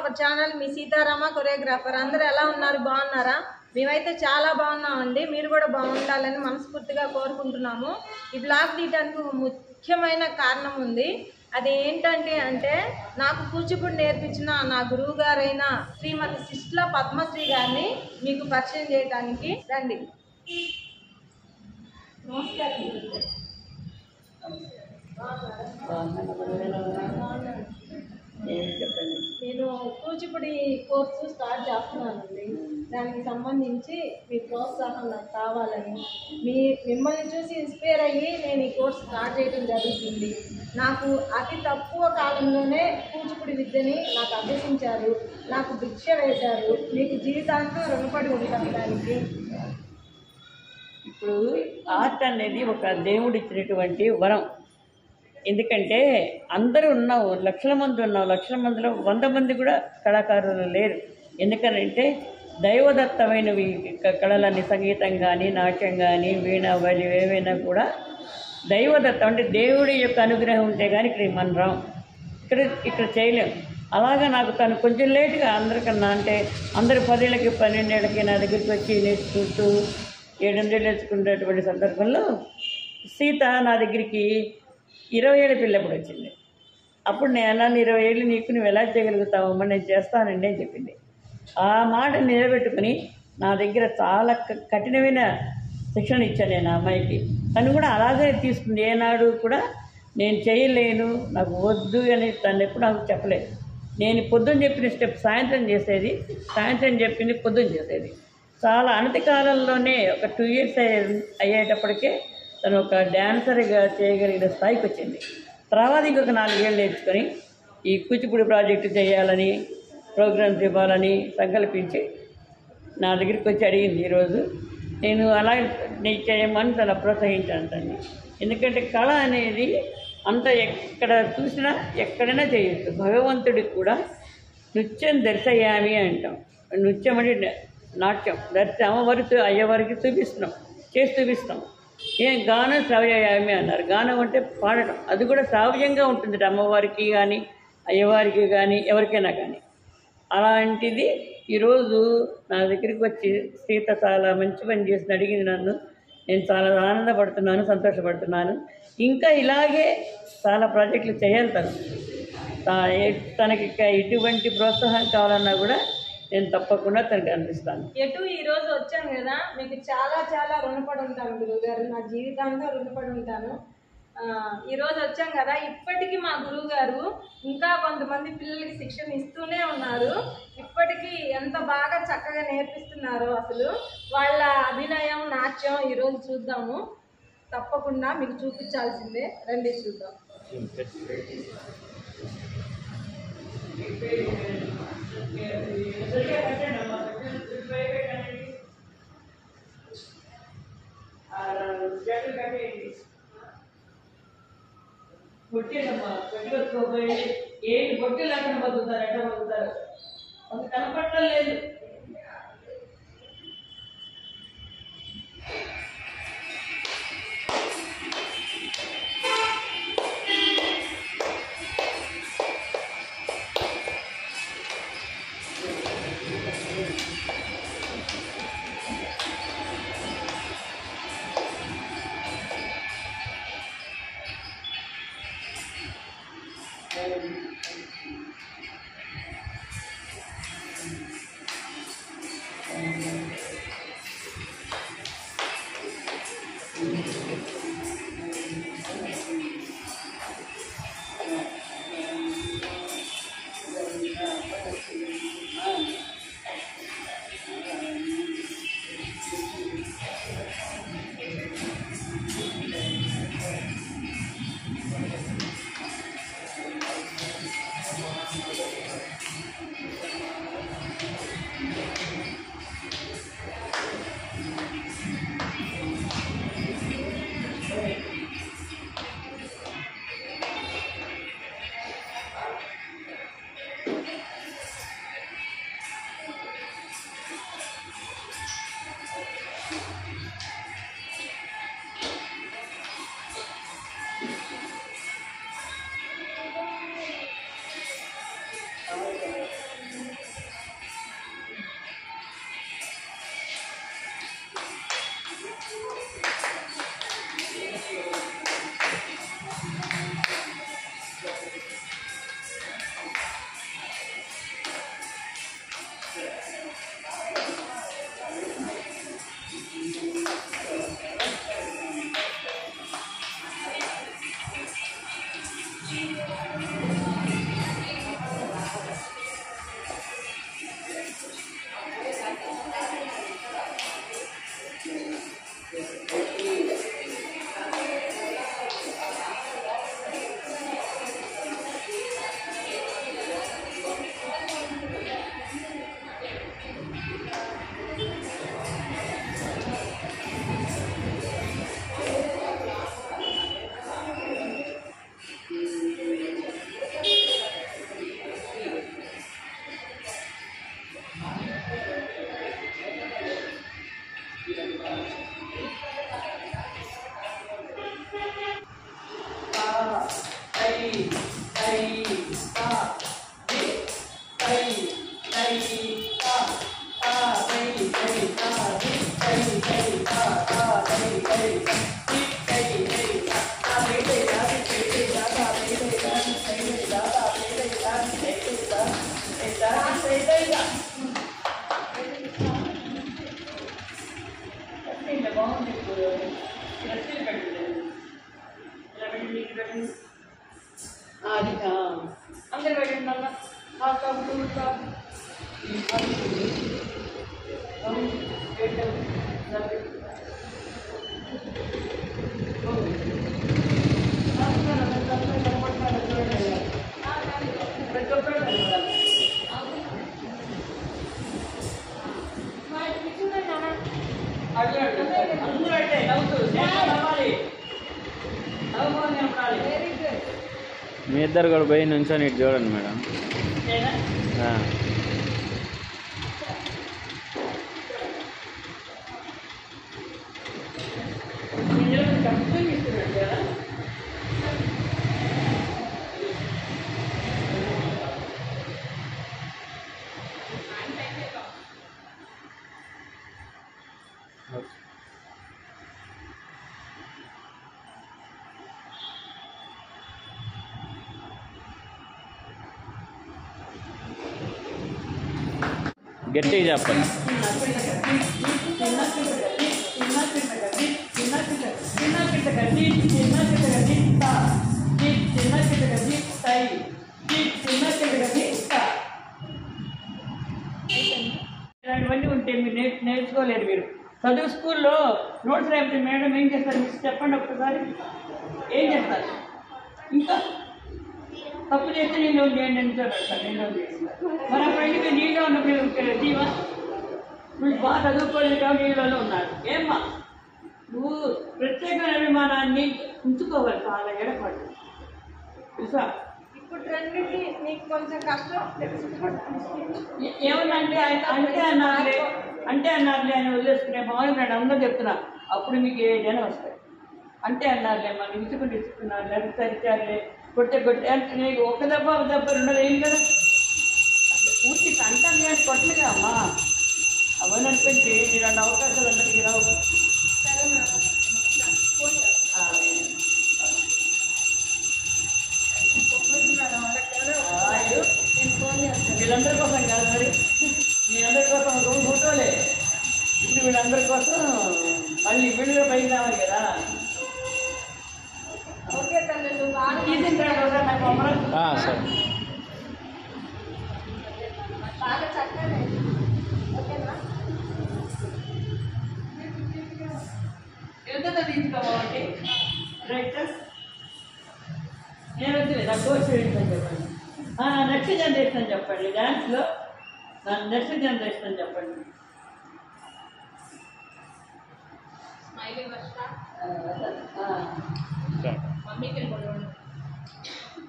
Hour channel మీ Sitarama choreographer అందరూ ఎలా ఉన్నారు బాగున్నారా మేమైతే చాలా బాగున్నామండి మీరు కూడా బాగుండాలని మనస్ఫూర్తిగా కోరుకుంటున్నాము ఈ బ్లాగ్ తీయడానికి ఒక ముఖ్యమైన కారణం ఉంది అది ఏంటంటే అంటే నాకు కూచిపూడి నేర్పించిన నా గురువు గారైన శ్రీమతి శిష్ల పద్మశ్రీ గారిని మీకు పరిచయం చేయడానికి రండి నమస్కారం గురుగారు. ఏమి చెప్పండి నేను కూచిపూడి కోర్సు స్టార్ట్ చేస్తున్నానండి దానికి సంబంధించి మీ ప్రోత్సాహం నాకు కావాలని మీ మిమ్మల్ని చూసి ఇన్స్పైర్ అయ్యి నేను ఈ కోర్స్ స్టార్ట్ చేయడం జరుగుతుంది నాకు అతి తక్కువ కాలంలోనే కూచిపూడి విద్యని నాకు అభ్యసించారు నాకు భిక్ష వేశారు మీకు జీవితాంతం రుణపడి ఉంటాను దానికి ఇప్పుడు ఆర్ట్ అనేది ఒక దేవుడు ఇచ్చినటువంటి వరం ఎందుకంటే అందరూ ఉన్నావు లక్షల మంది ఉన్నావు లక్షల మందిలో వంద మంది కూడా కళాకారులు లేరు ఎందుకనంటే దైవదత్తమైనవి క- కళలని సంగీతం కానీ నాట్యం కానీ వీణ బలి ఏవైనా కూడా దైవదత్తం అంటే దేవుడి యొక్క అనుగ్రహం ఉంటే కానీ ఇక్కడ మనం రాం ఇక్కడ ఇక్కడ చేయలేం అలాగా నాకు తను కొంచెం లేటుగా అందరికన్నా అంటే అందరు పదేళ్ళకి పన్నెండేళ్ళకి నా దగ్గరికి వచ్చి నేర్చుకుంటూ ఏడెనిమిదేళ్ళు నేర్చుకునేటువంటి సందర్భంలో సీత నా దగ్గరికి ఇరవై ఏళ్ళ పిల్లప్పుడు వచ్చింది అప్పుడు నేను అన్నాను ఇరవై ఏళ్ళు నీకు నువ్వు ఎలా చేయగలుగుతావమ్మా నేను చేస్తానండి అని చెప్పింది ఆ మాట నిలబెట్టుకుని నా దగ్గర చాలా క- కఠినమైన శిక్షణ ఇచ్చాను నేను ఆ అమ్మాయికి తను కూడా అలాగే తీసుకుంది ఏనాడు కూడా నేను చేయలేను నాకు వద్దు అని తను ఎప్పుడు నాకు చెప్పలేదు నేను పొద్దున్న చెప్పిన స్టెప్ సాయంత్రం చేసేది సాయంత్రం చెప్పింది పొద్దున్న చేసేది చాలా అనతి కాలంలోనే ఒక టూ ఇయర్స్ అయ్యేటప్పటికే తను ఒక డ్యాన్సర్గా చేయగలిగిన స్థాయికి వచ్చింది తర్వాత ఇంకొక నాలుగేళ్ళు నేర్చుకొని ఈ కూచిపూడి ప్రాజెక్టు చేయాలని ప్రోగ్రామ్స్ ఇవ్వాలని సంకల్పించి నా దగ్గరికి వచ్చి అడిగింది ఈరోజు నేను అలా నీకు చేయమని తను ప్రోత్సహించాను తన్ని ఎందుకంటే కళ అనేది అంత ఎక్కడ చూసినా ఎక్కడైనా చేయొచ్చు భగవంతుడికి కూడా నృత్యం దర్శయామి అంటాం నృత్యం అంటే న- నాట్యం దర్శ అమ్మవారికి అయ్యవారికి చూపిస్తున్నాం చేసి చూపిస్తాం ఏం గానం శ్రావ్యయామి అన్నారు గానం అంటే పాడటం అది కూడా శ్రావ్యంగా ఉంటుంది అమ్మవారికి కానీ అయ్యవారికి కానీ ఎవరికైనా కానీ అలాంటిది ఈరోజు నా దగ్గరికి వచ్చి సీత చాలా మంచి పని చేసి అడిగింది నన్ను నేను చాలా ఆనందపడుతున్నాను సంతోషపడుతున్నాను ఇంకా ఇలాగే చాలా ప్రాజెక్టులు చేయాలి తను తా- ఏ- తనకి ఇక ఎటువంటి ప్రోత్సాహం కావాలన్నా కూడా నేను తప్పకుండా తనకి అందిస్తాను ఎటు ఈ రోజు వచ్చాను కదా మీకు చాలా చాలా రుణపడి ఉంటాను గురువు గారు నా జీవితాంతం రుణపడి ఉంటాను ఆ, ఈ రోజు వచ్చాం కదా ఇప్పటికీ మా గురువు గారు ఇంకా కొంతమంది పిల్లలకి శిక్షణ ఇస్తూనే ఉన్నారు ఇప్పటికీ ఎంత బాగా చక్కగా నేర్పిస్తున్నారో అసలు వాళ్ళ అభినయం నాట్యం ఈ రోజు చూద్దాము తప్పకుండా మీకు చూపించాల్సిందే రండి చూద్దాం బొట్టేనమ్మా పెట్టుకోకపోయి ఏంటి బొట్టే లేకుండా బతుకుతారు ఎట్లా బతుకుతారు అది కనపడటం లేదు ఆ టై టా ది టై టై టా టా టై టై టా ది టై టై టా టా టై టై టా ది టై టై టా టా టై టై టా ది టై టై టా టా టై టై టా ది టై టై టా టా టై టై టా ది టై టై టా టై టా ది టై టై టా ఇలా బాగుంది ఇప్పుడు రసీలు పెట్టలేదు ఇలా పెట్టి నీకు పెట్టండి ఆ, అది ఆ, అందరు పెట్టండి అన్న ఆ కప్పు టూ కప్ ఈ కప్పు కప్పు పెట్టాం ఇలా పెట్టు. ఓ. రాస్తున్నాను, నేను రాస్తున్నాను, కనపడుతున్నాను, చూడండి. ప్రతి ఒక్కరు కనపడాలి. అడగండి. అందరూ అంటే నవ్వుతూ దేశం నవ్వాలి నవ్వుకొని ఉండాలి వెరీ గుడ్ మీ ఇద్దరు కూడా పోయి నుంచొని ఇటు చూడండి మేడం అంతేనా ఆ. ఇందులో కష్టం ఇస్తున్నాడు కదా గట్టిగా చెప్పండి ఇలాంటివన్నీ ఉంటే మీరు నేర్చు నేర్చుకోలేరు మీరు చదువు స్కూల్లో నోట్స్ రేపు మేడం ఏం చేస్తారు మిస్ చెప్పండి ఒక్కసారి ఏం చేస్తారు ఇంకా తప్పు చేస్తే నేను చేయండి అని పెడతాను నేను మన ఫ్రెండ్ మీరు నీళ్ళలో ఉన్నప్పుడు జీవా నువ్వు బాగా చదువుకోలేదు కాబట్టి నీళ్ళలో ఉన్నాడు ఏమ్మా నువ్వు ప్రత్యేకమైన అభిమానాన్ని ఉంచుకోవాలి చాలా ఎడపడి తెలుసా ఇప్పుడు రెండింటి నీకు కొంచెం కష్టం ఏ- ఏమన్నంటే ఆయన అంటే అన్నారులే అంటే అన్నారులే అని వదిలేసుకునే మామూలు నేను అందరూ చెప్తున్నా అప్పుడు మీకు ఏదైనా వస్తాయి అంటే అన్నారులే మన ఇసుకుని ఇసుకున్నారు లేకపోతే సరిచారులే కొట్టే కొట్టే అంటే నీకు ఒక దెబ్బ ఒక దెబ్బ రెండోది ఏం కదా అసలు పూర్తి కంటాను కానీ కొట్టలుగా అమ్మా అవన్నీ అనిపించి నేను రెండు అవకాశాలు అందరికీ రావు సరే మేడం ఫోన్ చేస్తాను ఆ, మేడం వాళ్ళకి ఎవరో ఆ, అయ్యో. నేను ఫోన్ చేస్తాను వీళ్ళందరి కోసం కాదు మరి వీళ్ళందరి కోసం రెండు ఫోటోలే ఇప్పుడు వీళ్ళందరి కోసం మళ్ళీ వీళ్ళు పైకి రావాలి కదా ఓకే తల్లి నువ్వు బాగా తీసిన తర్వాత నాకు అమరా ఆ, సరే బాగా చక్కగా ఓకేనా ఎంతతో తీసుకోవాలి రైట్ నేను వద్దు నాకు కోర్స్ వేయించని చెప్పండి నెక్స్ట్ జనరేషన్ చెప్పండి డ్యాన్స్లో నెక్స్ట్ జనరేషన్ చెప్పండి స్మైలీ వర్ష ఆ, సరే. మమ్మీకి వెళ్ళి